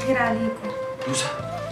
الخير عليكم نوسة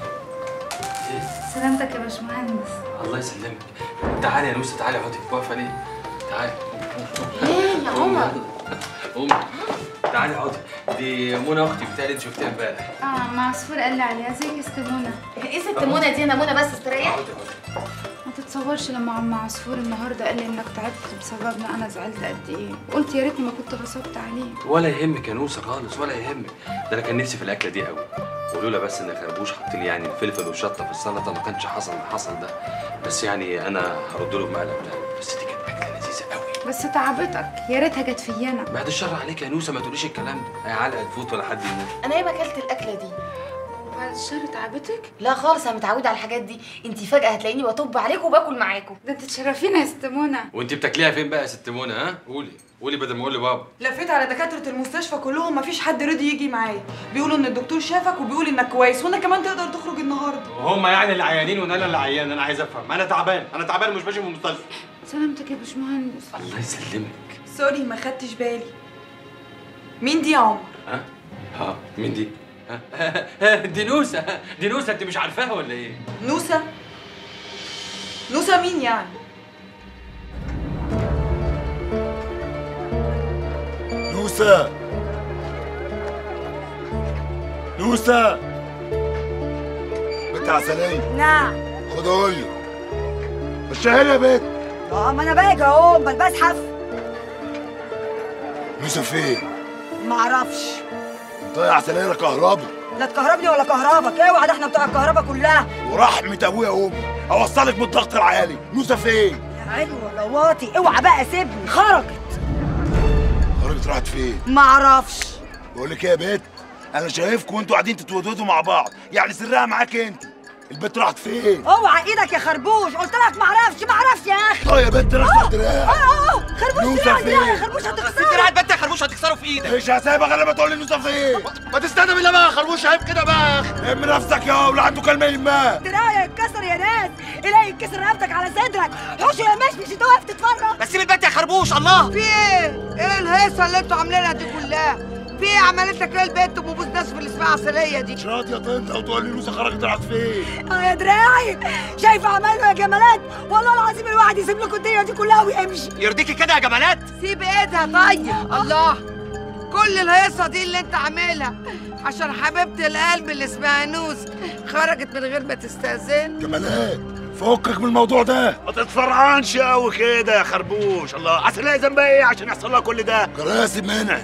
سلامتك يا باشمهندس الله يسلمك تعالي يا نوسة تعالي اقعدي واقفة ليه؟ تعالي ايه يا عمر قومي تعالي اقعدي دي منى اختي بتاعي انت شفتيها امبارح اه مع عصفور قال لي عليها ازيك يا ست منى ايه ست منى دي انا منى بس استريح اقعدي اقعدي ما تتصورش لما عم عصفور النهارده قال لي انك تعبت بسببنا انا زعلت قد ايه قلت يا ريتني ما كنت غصبت عليه ولا يهمك يا نوسة خالص ولا يهمك ده انا كان نفسي في الاكله دي قوي ولولا بس ان خربوش حط لي يعني الفلفل والشطه في السلطه ما كانش حصل اللي حصل ده بس يعني انا هرد له بمقلب ده بس دي كانت اكله لذيذه قوي بس تعبتك يا ريتها جت فيا انا بعد الشر عليك يا نوسه ما تقوليش الكلام ده هي علقه تفوت ولا حد يموت انا ايه ما اكلت الاكله دي بعد الشر تعبتك لا خالص انا متعوده على الحاجات دي انت فجاه هتلاقيني بطب عليكم وباكل معاكم ده انت تشرفينا يا ست منى وانت بتاكليها فين بقى يا ست منى ها قولي قولي بدل ما اقول لبابا لفيت على دكاترة المستشفى كلهم مفيش حد رضي يجي معايا بيقولوا ان الدكتور شافك وبيقول انك كويس وانا كمان تقدر تخرج النهارده وهم يعني اللي عيانين وانا اللي عيان انا عايز افهم انا تعبان انا تعبان مش ماشي من المستشفى سلامتك يا باشمهندس الله يسلمك سوري ما خدتش بالي مين دي يا عمر ها ها مين دي ها دي نوسه دي نوسه انت مش عارفاها ولا ايه نوسة نوسة مين يعني نوسة نوسة بنت عسلية نعم خد قول لي مشيها لي يا بنت اه ما انا باجي اهو امال بزحف نوسة فين؟ معرفش انت يا عسلية لا كهربي لا تكهربني ولا كهربك اوعى ده احنا بتوع الكهرباء كلها ورحمة ابويا وامي اوصلك بالضغط العالي نوسة فين؟ يا علو ولا واطي اوعى بقى سيبني خرجت خرجت راحت فين؟ معرفش بقول لك ايه يا بنت انا شايفكم وانتوا قاعدين تتودودوا مع بعض يعني سرها معاك انت البنت راحت فين؟ اوعى ايدك يا خربوش قلت لك معرفش معرفش يا اخي اه يا بنت راسك اه دراع اه خربوش نوسة دراعي فين؟ دراعي يا خربوش هتخسرني البنت يا خربوش هتكسره في ايدك مش هسيبك غير لما تقول لي نوسة فين؟ ما تستنى بالله بقى يا خربوش عيب كده بقى ام نفسك يا ولا عنده كلمة يهمها دراعي يتكسر يا ناس الاقي يتكسر رقبتك على صدرك حوش يا مش مش انت واقف تتفرج بس سيب البنت يا خربوش الله في ايه؟ ايه الهيصه اللي انتوا عاملينها دي كلها؟ في ايه عملت لك ايه البنت ام ابو ناس اللي اسمها عسليه دي؟ مش راضية تنطق وتقول لي نوسة خرجت راحت فين؟ اه يا دراعي شايفه عمايله يا جمالات والله العظيم الواحد يسيب لكم الدنيا دي كلها ويمشي يرضيكي كده يا جمالات سيب ايدها طيب الله كل الهيصه دي اللي انت عاملها عشان حبيبه القلب اللي اسمها نوس خرجت من غير ما تستأذن جمالات فكك من الموضوع ده ما تتفرعنش قوي كده يا خربوش الله عسلية ذنبها ايه عشان يحصل لها كل ده كراسي منع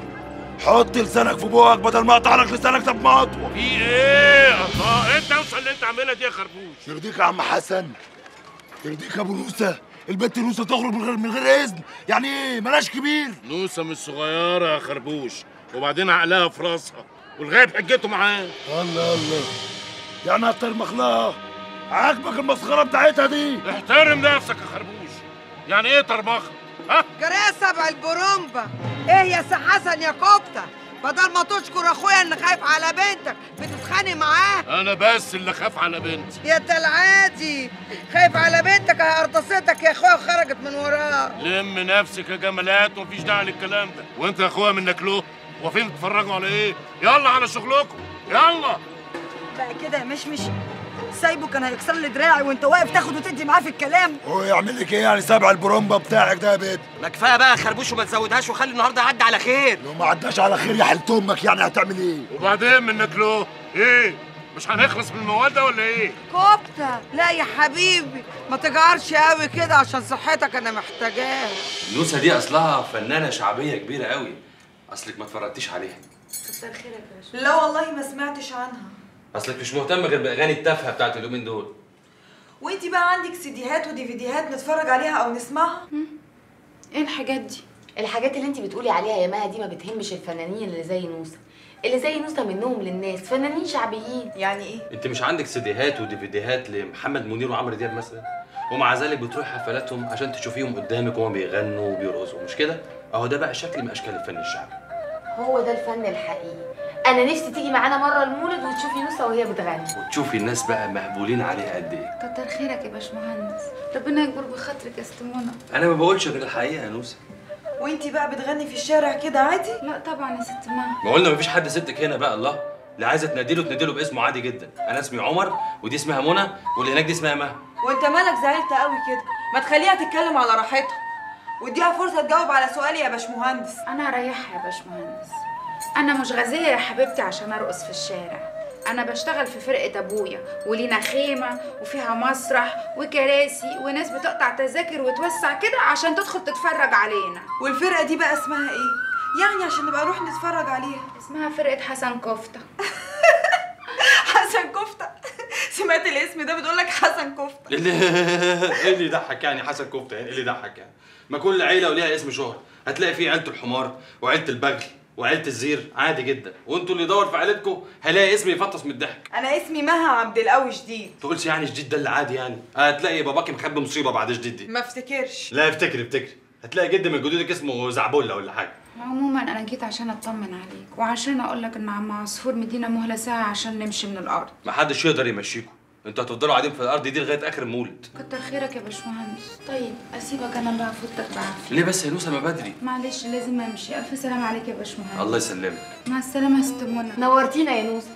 حط لسانك في بوقك بدل ما اقطع لك لسانك ده بمطوه في ايه الله انت اوصل اللي انت عاملها دي يا خربوش يرضيك يا عم حسن يرضيك يا ابو نوسه البنت نوسه تخرج من غير من غير اذن يعني ايه ملاش كبير نوسه مش صغيره يا خربوش وبعدين عقلها في راسها والغايب حجته معاه الله الله يعني هترمخ لها عاجبك المسخره بتاعتها دي احترم نفسك يا خربوش يعني ايه طرمخه ها جريه سبع البرومبا ايه يا سي حسن يا كفته بدل ما تشكر اخويا ان خايف على بنتك بتتخانق معاه انا بس اللي خاف على بنتي يا ده العادي خايف على بنتك هي قرطستك يا اخويا وخرجت من وراه لم نفسك يا جمالات ومفيش داعي للكلام ده وانت يا اخويا منك له واقفين تتفرجوا على ايه يلا على شغلكم يلا بقى كده يا مشمش سايبه كان هيكسر لي دراعي وانت واقف تاخد وتدي معاه في الكلام هو يعمل لك ايه يعني سبع البرومبا بتاعك ده يا بنت ما كفايه بقى يا خربوش وما تزودهاش وخلي النهارده يعدي على خير لو ما عداش على خير يا حلت امك يعني هتعمل ايه وبعدين منك له ايه مش هنخلص من الموال ده ولا ايه كفته لا يا حبيبي ما تجعرش قوي كده عشان صحتك انا محتاجاها نوسه دي اصلها فنانه شعبيه كبيره قوي اصلك ما اتفرجتيش عليها كتر خيرك يا باشمهندس لا والله ما سمعتش عنها اصلك مش مهتم غير باغاني التافهه بتاعت اليومين دول وانتي بقى عندك سيديهات وديفيديهات نتفرج عليها او نسمعها ايه الحاجات دي الحاجات اللي انت بتقولي عليها يا مها دي ما بتهمش الفنانين اللي زي نوسه اللي زي نوسه منهم للناس فنانين شعبيين يعني ايه انت مش عندك سيديهات وديفيديهات لمحمد منير وعمرو دياب مثلا ومع ذلك بتروح حفلاتهم عشان تشوفيهم قدامك وهم بيغنوا وبيرقصوا مش كده اهو ده بقى شكل من اشكال الفن الشعبي هو ده الفن الحقيقي انا نفسي تيجي معانا مره المولد وتشوفي نوسه وهي بتغني وتشوفي الناس بقى مهبولين عليها قد ايه كتر خيرك يا باشمهندس ربنا يكبر بخاطرك يا ست منى انا ما بقولش غير الحقيقه يا نوسه وانتي بقى بتغني في الشارع كده عادي لا طبعا يا ست مها ما قلنا مفيش حد سبتك هنا بقى الله اللي عايزه تناديله تناديله باسمه عادي جدا انا اسمي عمر ودي اسمها منى واللي هناك دي اسمها مها وانت مالك زعلت قوي كده ما تخليها تتكلم على راحتها واديها فرصه تجاوب على سؤالي يا باشمهندس انا هريحها يا باشمهندس انا مش غازيه يا حبيبتي عشان ارقص في الشارع انا بشتغل في فرقه ابويا ولينا خيمه وفيها مسرح وكراسي وناس بتقطع تذاكر وتوسع كده عشان تدخل تتفرج علينا والفرقه دي بقى اسمها ايه يعني عشان نبقى نروح نتفرج عليها اسمها فرقه حسن كفته حسن كفته سمعت الاسم ده بتقول لك حسن كفته اللي ايه اللي يضحك يعني حسن كفته يعني ايه اللي يضحك يعني ما كل عيله وليها اسم شهره هتلاقي فيه عيله الحمار وعيله البغل وعيله الزير عادي جدا وانتوا اللي يدور في عيلتكم هلاقي اسمي يفطس من الضحك انا اسمي مها عبد القوي شديد تقولش يعني جديد ده اللي عادي يعني هتلاقي باباكي مخبي مصيبه بعد جديد دي ما افتكرش لا افتكري افتكري هتلاقي جد من جدودك اسمه زعبله ولا حاجه عموما انا جيت عشان اطمن عليك وعشان اقول لك ان عم عصفور مدينا مهله ساعه عشان نمشي من الارض ما حدش يقدر يمشيكم انتوا هتفضلوا قاعدين في الارض دي لغايه اخر المولد كتر خيرك يا باشمهندس طيب اسيبك انا بقى فوتك بعافيه ليه بس يا نوسه ما بدري معلش لازم امشي الف سلام عليك يا باشمهندس الله يسلمك مع السلامه يا ست منى نورتينا يا نوسه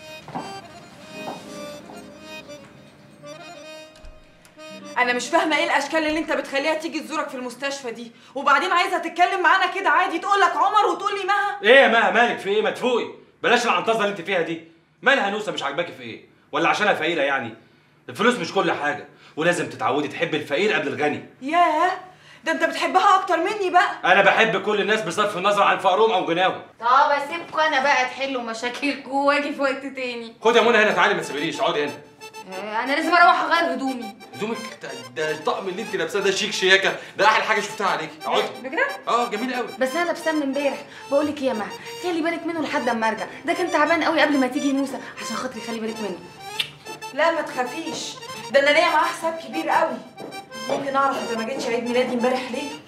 انا مش فاهمه ايه الاشكال اللي انت بتخليها تيجي تزورك في المستشفى دي وبعدين عايزه تتكلم معانا كده عادي تقول لك عمر وتقول لي مها ايه يا مها مالك في ايه ما تفوقي بلاش العنطزه اللي انت فيها دي مالها نوسه مش عاجباكي في ايه ولا عشانها فقيره يعني الفلوس مش كل حاجه ولازم تتعودي تحبي الفقير قبل الغني ياه ده انت بتحبها اكتر مني بقى انا بحب كل الناس بصرف النظر عن فقرهم او غناهم طب اسيبكوا انا بقى تحلوا مشاكلكوا واجي في وقت تاني خدي يا منى هنا تعالي ما تسيبنيش اقعدي هنا آه، انا لازم اروح اغير هدومي هدومك ده- ده الطقم اللي انت لابساه ده شيك شياكه ده احلى حاجه شفتها عليكي اقعدي بجد اه جميل قوي بس انا لابساه من امبارح بقول لك ايه يا مها خلي بالك منه لحد اما ارجع ده كان تعبان قوي قبل ما تيجي نوسه عشان خاطري خلي بالك منه لا ما تخافيش ده انا ليا معاه حساب كبير قوي ممكن اعرف انت ما جيتش عيد ميلادي امبارح ليه